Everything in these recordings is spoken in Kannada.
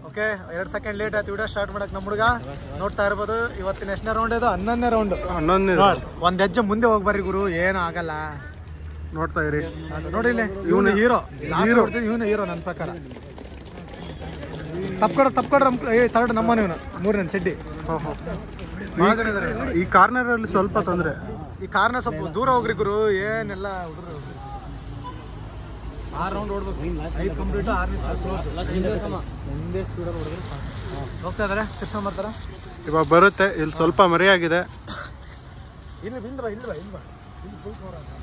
ಓಕೆ ಎರಡ್ ಸೆಕೆಂಡ್ ಲೇಟ್ ಆಯ್ತು ವಿಡಿಯೋ ಸ್ಟಾರ್ಟ್ ಮಾಡಕ್ ನಮ್ಮ ಹುಡುಗ ನೋಡ್ತಾ ಇರ್ಬೋದು ಇವತ್ತಿನ ಎಷ್ಟನೇ ರೌಂಡ್ ಇದು ಹನ್ನೊಂದನೇ ರೌಂಡ್ ಹನ್ನೊಂದನೇ ಒಂದ್ ಹೆಜ್ಜೆ ಮುಂದೆ ಹೋಗಿ ಬರ್ರಿ ಗುರು ಏನು ಆಗಲ್ಲ ನೋಡ್ತಾ ಇರಿ ನೋಡಿ ಇಲ್ಲಿ ಇವನು ಹೀರೋ ಇವನು ಹೀರೋ ನನ್ನ ಪ್ರಕಾರ ತಪ್ಕೊಡ ತಪ್ಕೊಡ್ರ ತರ್ಡ್ ನಮ್ಮನ ಇವನು ಮೂರನೇ ಚಡ್ಡಿ ಭಾಳ ಜನ ಇದಾರೆ. ಈ ಕಾರ್ನರ್ ಅಲ್ಲಿ ಸ್ವಲ್ಪ ತೊಂದ್ರೆ ಈ ಕಾರ್ನ ಸ್ವಲ್ಪ ದೂರ ಹೋಗ್ರಿ ಗುರು ಏನೆಲ್ಲ ಹುಡುಗರು ಆರು ರೌಂಡ್ ಓಡ್ಬೇಕು ಐದು ಕಂಪ್ಲೀಟ್ ಆರು ಒಂದೇ ಸ್ಪೀಡಲ್ಲಿ ಹೊಡೆದ್ರೆ ಸಾಕು. ಹೋಗ್ತಾ ಇದಾರೆ ತಿರ್ಸ್ಕೊಂಡ್ ಬರ್ತಾರ ಇವಾಗ ಬರುತ್ತೆ ಇಲ್ಲಿ ಸ್ವಲ್ಪ ಮರೆಯಾಗಿದೆ ಇಲ್ಲ ಹಿಂದ್ ಬಾ ಇಲ್ಲ ಬಾ ಇಲ್ಲ ಬಾ ಇಲ್ಲಿ full cover ಆಗಿದೆ.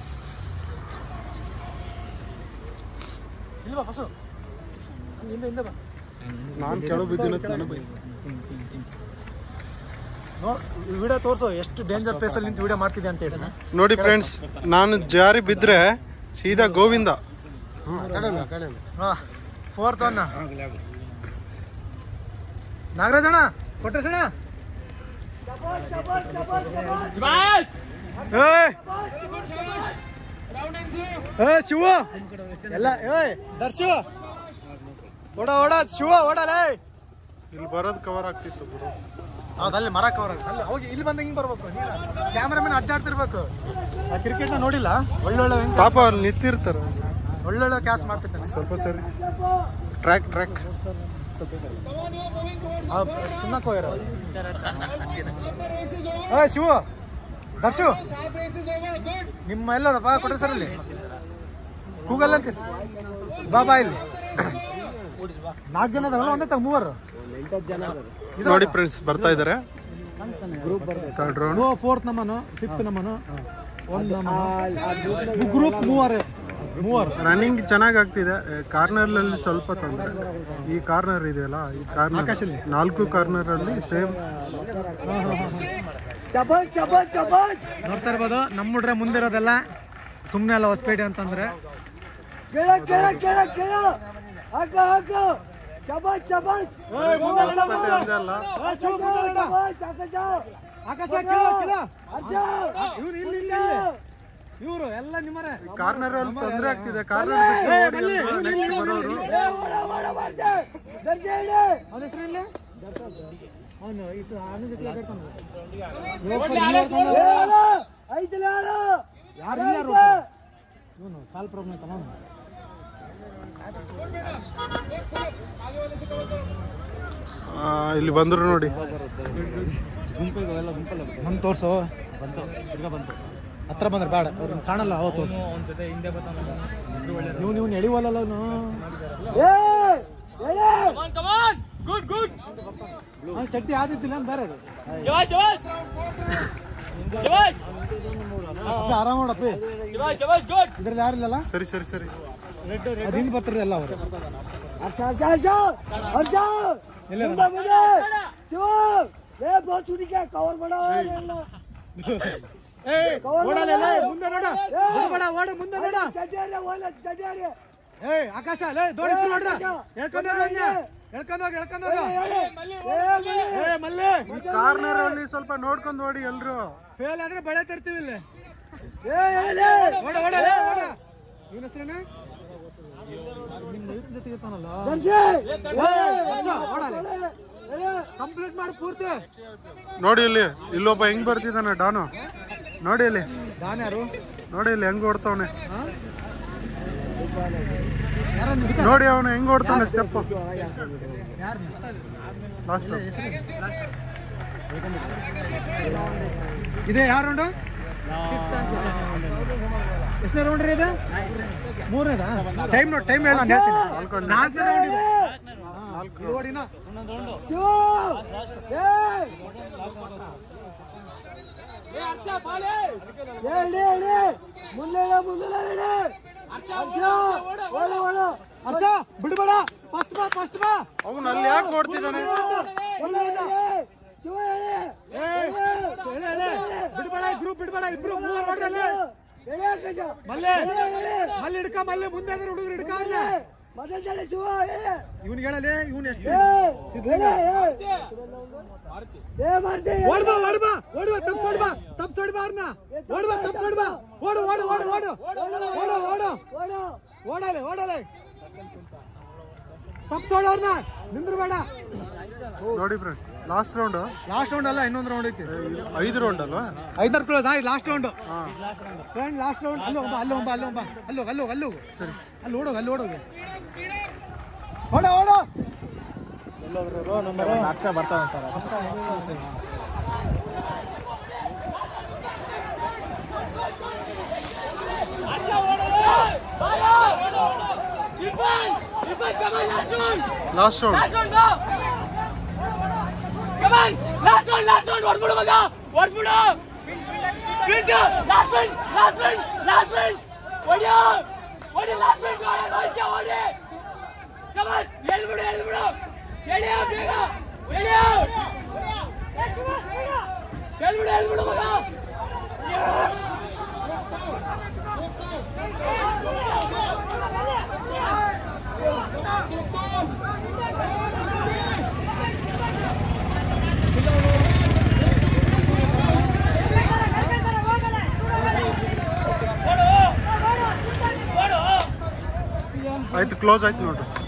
ಇಲ್ಲ ಬಾ ಬಸ್ಸು ಹಿಂದೆ ಹಿಂದೆ ಬಾ ನಾನು ಕೆಳಗೆ ಬಿದ್ದಿನ ನನಗೆ ನೋಡ್ ವಿಡಿಯೋ ತೋರ್ಸು ಎಷ್ಟು ಡೇಂಜರ್ ಪ್ಲೇಸಲ್ಲಿ ನಿಂತು ವಿಡಿಯೋ ಮಾಡ್ತಿದ್ದೆ ಅಂತ ಹೇಳಿ ನೋಡಿ ಫ್ರೆಂಡ್ಸ್ ನಾನು ಜಾರಿ ಬಿದ್ರೆ ಸೀದಾ ಗೋವಿಂದ ಫೋರ್ತ್ ಒನ್ ನಾಗರಾಜ್ ಅಣ್ಣ ಕೊಟ್ಟೇಶ್ ಅಣ್ಣ ಏಯ್! ಏಯ್, ಶಿವ ಎಲ್ಲ ಏಯ್ ದರ್ಶು ಓಡ ಓಡ ಶಿವ ಓಡಲೇ ಇಲ್ಲಿ ಬರೋದು ಕವರ್ ಆಗ್ತಿತ್ತು ಗುರು ಹೌದು ಅಲ್ಲಿ ಮರ ಕವರ್ ಆಗುತ್ತೆ ಅಲ್ಲಿ ಹೋಗಿ ಇಲ್ಲಿ ಬಂದು ಹಿಂಗೆ ಬರ್ಬೇಕು ಕ್ಯಾಮ್ರಾಮನ್ ಅಡ್ಡಾಡ್ತಿರ್ಬೇಕು ಆ ಕ್ರಿಕೆಟ್ನ ನೋಡಿಲ್ಲ ಒಳ್ಳೊಳ್ಳೆ ಹೆಂಗ್ ಪಾಪ ಅಲ್ಲಿ ನಿಂತಿರ್ತಾರೆ ಒಳ್ಳೊಳ್ಳೆ ಕ್ಯಾಚ್ ಮಾಡ್ತಿರ್ತಾನೆ ಸ್ವಲ್ಪ ಸರಿ ಟ್ರ್ಯಾಕ್ ಟ್ರ್ಯಾಕ್ ತಿನ್ನಕ್ ಹೋಗ್ಯಾರ ಏ ಶಿವ ದರ್ಶು ನಿಮ್ಮ ಎಲ್ಲದಪ್ಪ ಕೊಡ್ರಿ ಸರ್ ಇಲ್ಲಿ ಕೂಗಲ್ ಅಂತ ಬಾ ಬಾ ಇಲ್ಲಿ ನಾಲ್ಕು ಜನ ಅದಾರಲ್ಲ ಒಂದೇ ತಗ ಮೂವರು ನೋಡಿ ಫ್ರೆಂಡ್ಸ್ ಬರ್ತಾ ಇದಾರೆ ಥರ್ಡ್ ರೌಂಡ್ ಫೋರ್ತ್ ನಮ್ಮನು ಫಿಫ್ತ್ ನಮ್ಮನು ಒಂದು ನಮ್ಮನು ಗ್ರೂಪ್ ಮೂವರು ಮೂವರು ರನ್ನಿಂಗ್ ಚೆನ್ನಾಗಿ ಆಗ್ತಿದೆ ಕಾರ್ನರ್ ಅಲ್ಲಿ ಸ್ವಲ್ಪ ತೊಂದರೆ ಈ ಕಾರ್ನರ್ ಇದೆಯಲ್ಲ ಈ ಕಾರ್ನರ್ ಆಕಾಶಲ್ಲಿ? ನಾಲ್ಕು ಕಾರ್ನರ್ ಅಲ್ಲಿ ಸೇಮ್ ನೋಡ್ತಾ ಇರ್ಬೋದು ನಮ್ಮ ಹುಡ್ರೆ ಮುಂದಿರೋದೆಲ್ಲ ಸುಮ್ಮನೆ ಅಲ್ಲ ಹೊಸಪೇಟೆ ಅಂತಂದ್ರೆ ಕೆಳ ಕೆಳ ಕೆಳ ಕೆಳ ಹಾಕ ಹಾಕ ಶಬಾಷ್ ಶಬಾಷ್ ಅಲ್ಲ ಶಬಾಷ್ ಆಕಾಶ ಆಕಾಶ ಕೇಳು, ಕೇಳು. ಹರ್ಷ ಇವ್ರು ಇಲ್ಲಿ ಇಲ್ಲಿ ಇವರು ಎಲ್ಲ ನಿಮ್ಮರೇ ಕಾರ್ನರ್ ಅಲ್ಲಿ ತೊಂದರೆ ಆಗ್ತಿದೆ ಕಾರ್ನರ್ ಬರೋರು ಏ, ಓಡ ಓಡ ಮಾಡ್ದೆ ದರ್ಶ ಹೇಳಿ ಅವನ ಹೆಸರು ಇಲ್ಲ ಅವನು ಇದು ಅವನ ಜೊತೆ ಆಟಾಡ್ತಾನೆ. ಹೇಳ ಐತಲ ಹೇಳ ಯಾರು ಇಲ್ಲ ಯಾರು ಇವನು ಕಾಲ್ ಪ್ರಾಬ್ಲಮ್ ಐತಲ್ಲ ಅವನು ಆ, ಇಲ್ಲಿ ಬಂದ್ರು ನೋಡಿ ನಮ್ ತೋರ್ಸು ಬಂತು ತಿರ್ಗ ಬಂತು ಹತ್ರ ಬಂದ್ರೆ ಬೇಡ ಅವ್ರನ್ನ ಕಾಣಲ್ಲ ಅವ ತೋರ್ಸು ನೀವು ನೀವು ಎಳಿವಲ್ಲ ಅವನು ಏ ಹೇಳಿ ಅವ್ನು ಚಟ್ಟಿ ಆದಿತ್ತಿಲ್ಲ ಅಂತ ಬೇರೆ ಅದು ಅಪ್ಪಿ ಆರಾಮ ನೋಡಪ್ಪಿ ಇದ್ರಲ್ಲಿ ಯಾರಿಲ್ಲಲ್ಲ ಸರಿ ಸರಿ ಸರಿ ಅದು ಹಿಂದೆ ಬರ್ತಾರೆ ಎಲ್ಲ ಅವರು ಹರ್ಷ ಹರ್ಷ ಹರ್ಷ ಹರ್ಷ ಮುಂದೆ ಮುಂದೆ ಶಿವ ಏ ಬೋಸ್ ಹುಡುಗ ಕವರ್ ಮಾಡ ಓಡಲ್ಲ ಲೇ, ಮುಂದೆ ನೋಡ ಬಿಡ್ಬೇಡ, ಓಡು ಮುಂದೆ ನೋಡ ಚಡ್ಡಿಯಾರೆ ಓಲ ಚಡ್ಡಿಯಾರೆ ಏಯ್ ಆಕಾಶ ಲೇ ದೊಡ್ಡ ನೋಡ್ರ ಹೇಳ್ಕೊಂಡ್ ಹೋಗ ಅವ್ನ. ಹೇಳ್ಕೊಂಡ್ ಹೋಗ ಹೇಳ್ಕೊಂಡ್ ಹೋಗ ಏ ಮಲ್ಲೆ ಕಾರ್ನರ್ ಅಲ್ಲಿ ಸ್ವಲ್ಪ ನೋಡ್ಕೊಂಡು ನೋಡಿ ಎಲ್ರು ಫೇಲ್ ಆದ್ರೆ ಬಳೆ ತರ್ತೀವಿ ಇಲ್ಲಿ ಏ ಹೇಳಿ ಓಡ ಓಡ ಲೇ, ಓಡ ಇವನ ಹೆಸರೇನ ನಿಮ್ಮ ಇವ್ರ ಜೊತೆಗೆ ಇರ್ತಾನಲ್ಲ ಕಂಪ್ಲೀಟ್ ಮಾಡಿ ಪೂರ್ತಿ ನೋಡಿ ಇಲ್ಲಿ ಇಲ್ಲೊಬ್ಬ ಹೆಂಗ್ ಬರ್ತಿದ್ದಾನೆ ಡಾನು ನೋಡಿ ಇಲ್ಲಿ ನಾನು ಯಾರು ನೋಡಿ ಇಲ್ಲಿ ಹೆಂಗ್ ಓಡ್ತಾವನೆ ಯಾರ ನೋಡಿ ಅವನು ಹೆಂಗ್ ಓಡ್ತಾನೆ ಸ್ಟೆಪ್ ಯಾರು ಲಾಸ್ಟ್ ಇದೆ ಯಾವ ರೌಂಡು ಎಷ್ಟನೇ ರೌಂಡ್ ರೀ ಇದು ಮೂರನೇದಾ ಟೈಮ್ ನೋಡಿ ಟೈಮ್ ಹೇಳ ನಾನು ಹೇಳ್ತೀನಿ ನಾಲ್ಕನೇ ರೌಂಡ್ ಇದೆ ನಾಲ್ಕು ಓಡಿನ ಶಿವ ಏ ಹೇಳಿ ಹೇಳಿ ಮುಂದೆ ಮುಂದೆ ಹೇಳಿ ಹರ್ಷ ಓಡ ಓಡ ಹರ್ಷ ಬಿಡ್ಬೇಡ ಫಸ್ಟ್ ಬಾ ಫಸ್ಟ್ ಬಾ ಅವನು ಅಲ್ಲಿ ಯಾಕೆ ಓಡ್ತಿದ್ದಾನೆ ಹೇಳಿ, ಹೇಳಿ. ಶಿವ ಹೇಳಿ ಏ, ಹೇಳಿ, ಹೇಳಿ. ಬಿಡ್ಬೇಡ ಗ್ರೂಪ್ ಬಿಡ್ಬೇಡ ಇಬ್ರು ಮೂವರು ನೋಡ್ರಿ ಅಲ್ಲಿ ಹೇಳಿ ಆಕಾಶ ಮಲ್ಲೆ ಹೇಳಿ, ಹೇಳಿ. ಮಲ್ಲೆ ಹಿಡ್ಕ ಮಲ್ಲೆ ಮುಂದೆ ಆದ್ರೆ ಹುಡುಗರು ಹಿಡ್ಕ ಅವ್ನ. ಮೊದಲ ಶಿವ ಹೇಳಿ ಇವ್ನಿಗೆ ಹೇಳಲಿ ಇವ್ನು ಎಷ್ಟು ಏ, ಹೇಳಿ, ಏ. ಏ ಮಾಡ್ದೆ ಓಡ್ಬಾ ಓಡ್ಬಾ ಓಡುವ ತಪ್ಸೋಡ್ ಬಾ ತಪ್ಸೋಡ್ ಬಾ ಅವ್ರನ್ನ ಓಡುವ ತಪ್ಸೋಡ್ ಬಾ ಓಡು ಓಡು ಓಡು ಓಡು ಓಡು ಓಡು ಓಡು ಓಡ ಓಡಲೆ ಓಡಲೆ ತಪ್ಸೋಣ ಅವ್ರನ್ನ ನಿಂದ್ರಬೇಡ ನೋಡಿ friends last round last round ಅಲ್ಲ ಇನ್ನೊಂದು ರೌಂಡ್ ಐತಿ ಐದು ರೌಂಡ್ ಅಲ್ವಾ ಐದಾರು ಕ್ಲೋಸ್ ಆಯ್ತು ಲಾಸ್ಟ್ ರೌಂಡ್ ಹಾ ಫ್ರೆಂಡ್ ಲಾಸ್ಟ್ ರೌಂಡ್ ಅಲ್ಲಿ ಹೋಗ್ಬಾ ಅಲ್ಲಿ ಹೋಗ್ಬಾ ಅಲ್ಲಿ ಹೋಗ್ಬಾ ಅಲ್ಲಿ ಹೋಗಿ ಅಲ್ಲಿ ಹೋಗಿ ಅಲ್ಲಿ ಹೋಗು ಸರಿ ಅಲ್ಲಿ ಓಡೋಗ ಅಲ್ಲಿ ಓಡೋಗ ಓಡ ಓಡ ಲಕ್ಷ ಬರ್ತಾವೆ sir last round Come on! Last one, last one! ಹೊಡ್ಬಿಡು ಮಗ ಹೊಡ್ಬಿಡು Switch! Last one! Last one! Last one! ಹೊಡ್ಯೋ! ಹೊಡಿ last one! ಹೊಡಿ, ಹೊಡ್ಯೋ, ಹೊಡಿ! Come on! ಎಳ್ಬಿಡು, ಎಳ್ಬಿಡು! ಎಳ್ಯೋ, ಬೇಗ! ಎಳ್ಯೋ! ಎಳ್ಬಿಡು, ಎಳ್ಬಿಡು ಮಗ! ಆಯ್ತು ಕ್ಲೋಸ್ ಆಯ್ತು ನೋಡ್ರಿ